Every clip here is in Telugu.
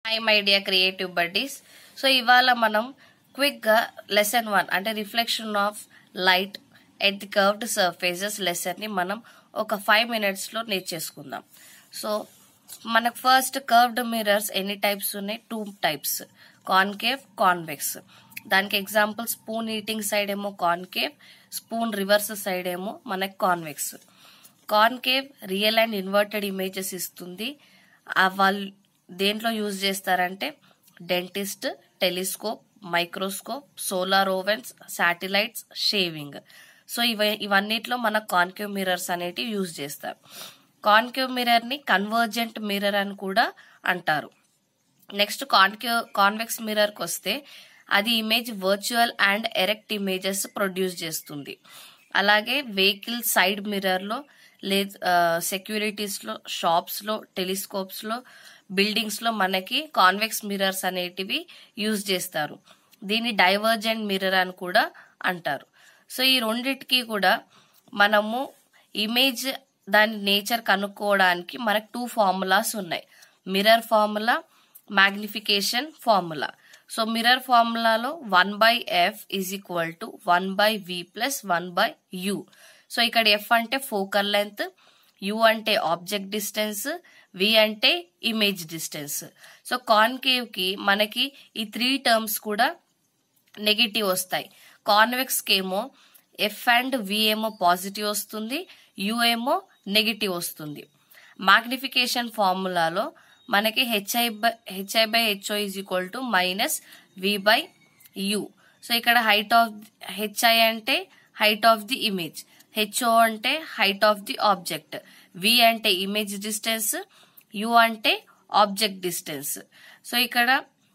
high my dear creative buddies so ఇవాళ మనం క్విక్గా లెసన్ వన్ అంటే reflection of light at the curved surfaces లెసన్ని మనం ఒక ఫైవ్ మినిట్స్లో నేర్చేసుకుందాం సో మనకు ఫస్ట్ కర్వ్డ్ మిరర్స్ ఎన్ని టైప్స్ ఉన్నాయి టూ టైప్స్ కాన్కేవ్ కాన్వెక్స్ దానికి ఎగ్జాంపుల్ స్పూన్ ఈటింగ్ సైడ్ ఏమో కాన్కేవ్ స్పూన్ రివర్స్ సైడ్ ఏమో మనకి convex concave real and inverted images ఇస్తుంది ఆ వాళ్ళు దేంట్లో యూజ్ చేస్తారంటే dentist telescope microscope solar ovens satellites shaving so ఇవ ఇవన్నిట్లో మన కాన్కేవ్ మిరర్స్ అనేటివి యూజ్ చేస్తారు కాన్కేవ్ మిరర్ని కన్వర్జెంట్ మిర్రర్ అని కూడా అంటారు నెక్స్ట్ కాన్కేవ్ కాన్వెక్స్ మిర్రర్కి వస్తే అది image virtual and erect images produce చేస్తుంది అలాగే వెహికల్ సైడ్ మిర్రర్లో లే సెక్యూరిటీస్లో షాప్స్లో టెలిస్కోప్స్లో బిల్డింగ్స్లో మనకి కాన్వెక్స్ మిర్రర్స్ అనేటివి యూజ్ చేస్తారు దీన్ని డైవర్జెంట్ మిర్రర్ అని కూడా అంటారు సో ఈ రెండిటికి కూడా మనము ఇమేజ్ దాని నేచర్ కనుక్కోవడానికి మనకు టూ ఫార్ములాస్ ఉన్నాయి mirror formula magnification formula so mirror ఫార్ములాలో one by F is equal to one by V plus one by U so ఇక్కడ ఎఫ్ అంటే ఫోకల్ లెంత్ యు అంటే ఆబ్జెక్ట్ డిస్టెన్స్ వి అంటే ఇమేజ్ డిస్టెన్స్ సో కాన్కేవ్ కి మనకి ఈ త్రీ టర్మ్స్ కూడా నెగిటివ్ వస్తాయి కాన్వెక్స్ ఏమో ఎఫ్ అండ్ వి ఏమో పాజిటివ్ వస్తుంది యు ఏమో నెగిటివ్ వస్తుంది మాగ్నిఫికేషన్ ఫార్ములాలో మనకి H I by H I by H O is equal to minus V by U so ఇక్కడ హైట్ ఆఫ్ హెచ్ఐ అంటే height of the image H O అంటే height of the object V అంటే ఇమేజ్ డిస్టెన్స్ యు అంటే ఆబ్జెక్ట్ డిస్టెన్స్ సో ఇక్కడ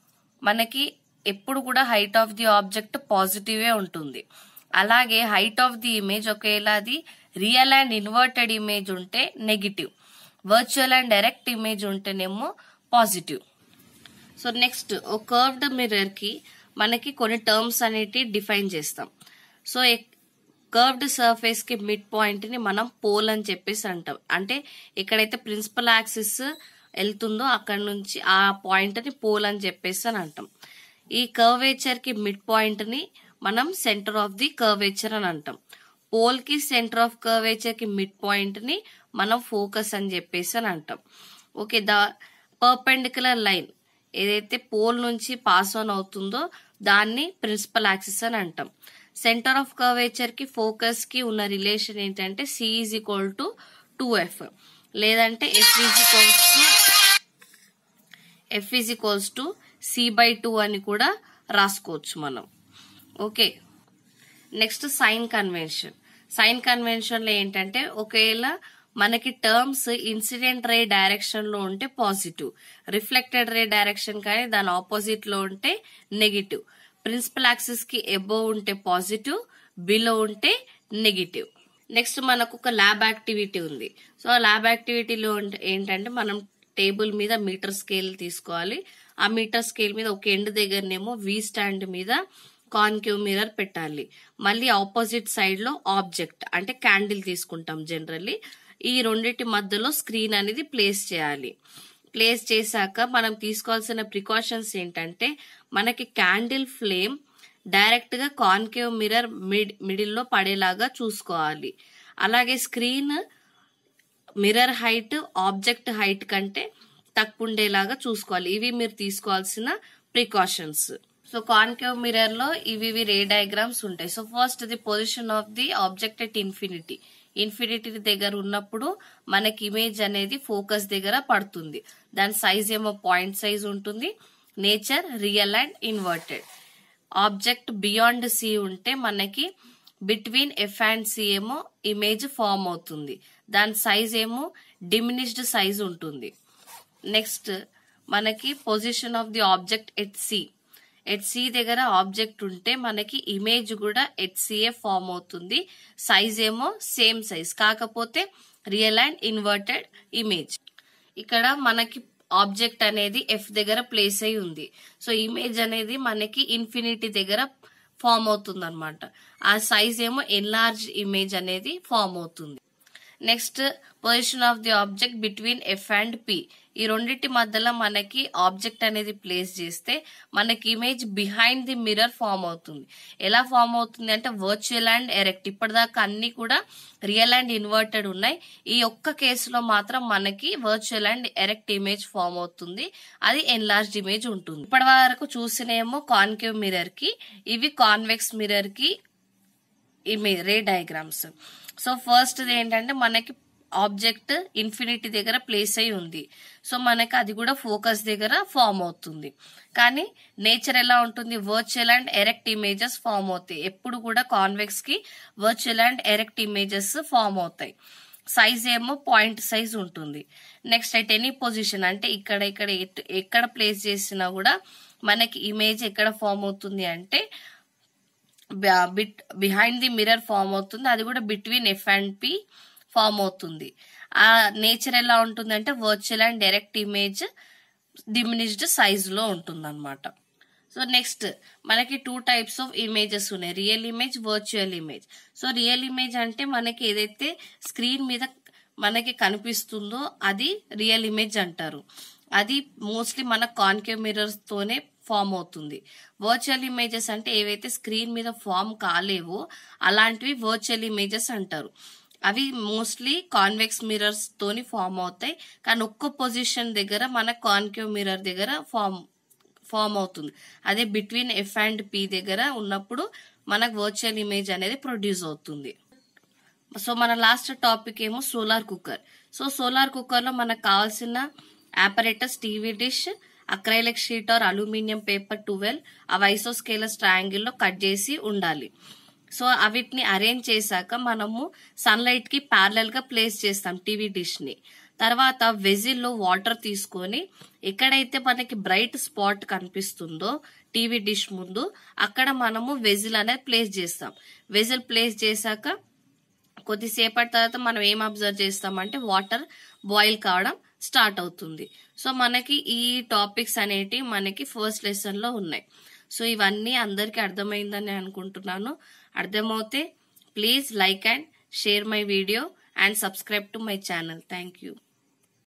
మనకి ఎప్పుడు కూడా హైట్ ఆఫ్ ది ఆబ్జెక్ట్ పాజిటివే ఉంటుంది అలాగే హైట్ ఆఫ్ ది ఇమేజ్ ఒకవేళ అది రియల్ అండ్ ఇన్వర్టెడ్ ఇమేజ్ ఉంటే negative virtual and direct image ఉంటేనేమో positive so next O curved mirror కి మనకి కొన్ని టర్మ్స్ అనేటి డిఫైన్ చేస్తాం సో కర్వ్డ్ సర్ఫేస్ కి మిడ్ పాయింట్ ని మనం పోల్ అని చెప్పేసి అంటాం అంటే ఎక్కడైతే ప్రిన్సిపల్ యాక్సిస్ వెళ్తుందో అక్కడ నుంచి ఆ పాయింట్ ని పోల్ అని చెప్పేసి అని అంటాం ఈ కర్వేచర్ కి మిడ్ పాయింట్ ని మనం సెంటర్ ఆఫ్ ది కర్వేచర్ అని అంటాం పోల్ కి సెంటర్ ఆఫ్ కర్వేచర్ కి మిడ్ పాయింట్ ని మనం ఫోకస్ అని చెప్పేసి అని అంటాం ఓకే ద పర్పెండికులర్ లైన్ ఏదైతే పోల్ నుంచి పాస్ ఆన్ అవుతుందో దాన్ని ప్రిన్సిపల్ యాక్సిస్ అని అంటాం సెంటర్ ఆఫ్ కర్వేచర్ కి ఫోకస్ కి ఉన్న రిలేషన్ ఏంటంటే C is equal to two F లేదంటే F is equals to F is equals to C by two అని కూడా రాసుకోవచ్చు మనం okay next sign convention sign convention లో ఏంటంటే ఒకవేళ మనకి టర్మ్స్ ఇన్సిడెంట్ రే డైరెక్షన్ లో ఉంటే పాజిటివ్ రిఫ్లెక్టెడ్ రే డైరెక్షన్ కానీ దాని ఆపోజిట్ లో ఉంటే నెగిటివ్ ప్రిన్సిపల్ యాక్సిస్ కి ఎబో ఉంటే పాజిటివ్ బిలో ఉంటే నెగిటివ్ నెక్స్ట్ మనకు ఒక ల్యాబ్ యాక్టివిటీ ఉంది సో ఆ ల్యాబ్ యాక్టివిటీలో ఏంటంటే మనం టేబుల్ మీద మీటర్ స్కేల్ తీసుకోవాలి ఆ మీటర్ స్కేల్ మీద ఒక ఎండ్ దగ్గరనేమో వి స్టాండ్ మీద కాన్కేవ్ మిర్రర్ పెట్టాలి మళ్ళీ ఆపోజిట్ సైడ్ లో ఆబ్జెక్ట్ అంటే క్యాండిల్ తీసుకుంటాం జనరల్లీ ఈ రెండింటి మధ్యలో స్క్రీన్ అనేది ప్లేస్ చేయాలి ప్లేస్ చేశాక మనం తీసుకోవాల్సిన ప్రికాషన్స్ ఏంటంటే మనకి క్యాండిల్ ఫ్లేమ్ డైరెక్ట్ గా కాన్కేవ్ మిర్రర్ మిడ్ మిడిల్లో పడేలాగా చూసుకోవాలి అలాగే screen mirror height object height కంటే తక్కువ ఉండేలాగా చూసుకోవాలి ఇవి మీరు తీసుకోవాల్సిన ప్రికాషన్స్ సో కాన్కేవ్ మిర్రర్ లో ఇవి రే డయాగ్రామ్స్ ఉంటాయి so first the position of the object at infinity infinity దగ్గర ఉన్నప్పుడు మనకి ఇమేజ్ అనేది ఫోకస్ దగ్గర పడుతుంది దాని సైజ్ ఏమో పాయింట్ సైజ్ ఉంటుంది nature real and inverted object beyond C ఉంటే మనకి బిట్వీన్ ఎఫ్ అండ్ సి ఏమో ఇమేజ్ ఫామ్ అవుతుంది దాని సైజ్ ఏమో డిమినిష్డ్ సైజ్ ఉంటుంది నెక్స్ట్ మనకి position of the object at C at C దగ్గర ఆబ్జెక్ట్ ఉంటే మనకి ఇమేజ్ కూడా ఎట్ సిఏ ఫామ్ అవుతుంది సైజ్ ఏమో సేమ్ సైజ్ కాకపోతే రియల్ అండ్ ఇన్వర్టెడ్ ఇమేజ్ ఇక్కడ మనకి ఆబ్జెక్ట్ అనేది ఎఫ్ దగ్గర ప్లేస్ అయి ఉంది సో ఇమేజ్ అనేది మనకి ఇన్ఫినిటీ దగ్గర ఫామ్ అవుతుంది అనమాట ఆ సైజ్ ఏమో ఎన్లార్జ్ ఇమేజ్ అనేది ఫామ్ అవుతుంది next position of the object between F and P ఈ రెండింటి మధ్యలో మనకి ఆబ్జెక్ట్ అనేది ప్లేస్ చేస్తే మనకి image behind the mirror form అవుతుంది ఎలా ఫామ్ అవుతుంది అంటే వర్చువల్ అండ్ ఎరెక్ట్ ఇప్పటిదాకా అన్ని కూడా రియల్ అండ్ ఇన్వర్టెడ్ ఉన్నాయి ఈ ఒక్క కేసులో మాత్రం మనకి virtual and erect image form అవుతుంది అది ఎన్లార్జ్డ్ ఇమేజ్ ఉంటుంది ఇప్పటి వరకు చూసినేమో కాన్కేవ్ మిర్రర్ కి ఇవి కాన్వెక్స్ మిర్రర్ కి ఇమే రే డయాగ్రామ్స్ సో ఫస్ట్ ఏంటంటే మనకి ఆబ్జెక్ట్ ఇన్ఫినిటీ దగ్గర ప్లేస్ అయి ఉంది సో మనకి అది కూడా ఫోకస్ దగ్గర ఫామ్ అవుతుంది కానీ నేచర్ ఎలా ఉంటుంది virtual and erect images form అవుతాయి ఎప్పుడు కూడా కాన్వెక్స్ కి virtual and erect images form అవుతాయి సైజ్ ఏమో పాయింట్ సైజ్ ఉంటుంది నెక్స్ట్ అయితే ఎనీ పొజిషన్ అంటే ఇక్కడ ఇక్కడ ఎట్- ఎక్కడ ప్లేస్ చేసినా కూడా మనకి ఇమేజ్ ఎక్కడ ఫామ్ అవుతుంది అంటే bit behind the mirror form అవుతుంది అది కూడా between F and P form అవుతుంది ఆ నేచర్ ఎలా ఉంటుంది అంటే virtual and direct image diminished size లో ఉంటుంది అనమాట సో నెక్స్ట్ మనకి టూ టైప్స్ ఆఫ్ ఇమేజెస్ ఉన్నాయి real image virtual image so real image అంటే మనకి ఏదైతే స్క్రీన్ మీద మనకి కనిపిస్తుందో అది రియల్ ఇమేజ్ అంటారు అది మోస్ట్లీ మన కాన్కేవ్ మిర్రర్స్ తోనే ఫామ్ అవుతుంది వర్చువల్ ఇమేజెస్ అంటే ఏవైతే స్క్రీన్ మీద ఫామ్ కాలేవో అలాంటివి వర్చువల్ ఇమేజెస్ అంటారు అవి మోస్ట్లీ కాన్వెక్స్ మిర్రర్స్ తోని ఫామ్ అవుతాయి కానీ ఒక్క పొజిషన్ దగ్గర మన కాన్కేవ్ మిర్రర్ దగ్గర ఫామ్ ఫామ్ అవుతుంది అదే బిట్వీన్ ఎఫ్ అండ్ పి దగ్గర ఉన్నప్పుడు మనకు వర్చువల్ ఇమేజ్ అనేది ప్రొడ్యూస్ అవుతుంది సో మన లాస్ట్ టాపిక్ ఏమో solar cooker so solar cooker లో మనకు కావాల్సిన operators TV dish acrylic sheet or aluminium paper twelve అవి ఐసోస్కేలస్ ట్రయాంగిల్ లో కట్ చేసి ఉండాలి సో అవిటిని అరేంజ్ చేశాక మనము సన్లైట్ కి ప్యారలల్ గా ప్లేస్ చేస్తాం టీవీ డిష్ ని తర్వాత వెజిల్ లో వాటర్ తీసుకొని ఎక్కడైతే మనకి బ్రైట్ స్పాట్ కనిపిస్తుందో టీవీ డిష్ ముందు అక్కడ మనము వెజిల్ అనేది ప్లేస్ చేస్తాం వెజిల్ ప్లేస్ చేశాక కొద్దిసేపటి తర్వాత మనం ఏం అబ్జర్వ్ చేస్తామంటే వాటర్ బాయిల్ కావడం స్టార్ట్ అవుతుంది సో మనకి ఈ టాపిక్స్ అనేటి మనకి ఫస్ట్ లెసన్ లో ఉన్నాయి సో ఇవన్నీ అందరికీ అర్థమైందని అనుకుంటున్నాను అర్థమవుతే please like and share my video and subscribe to my channel thank you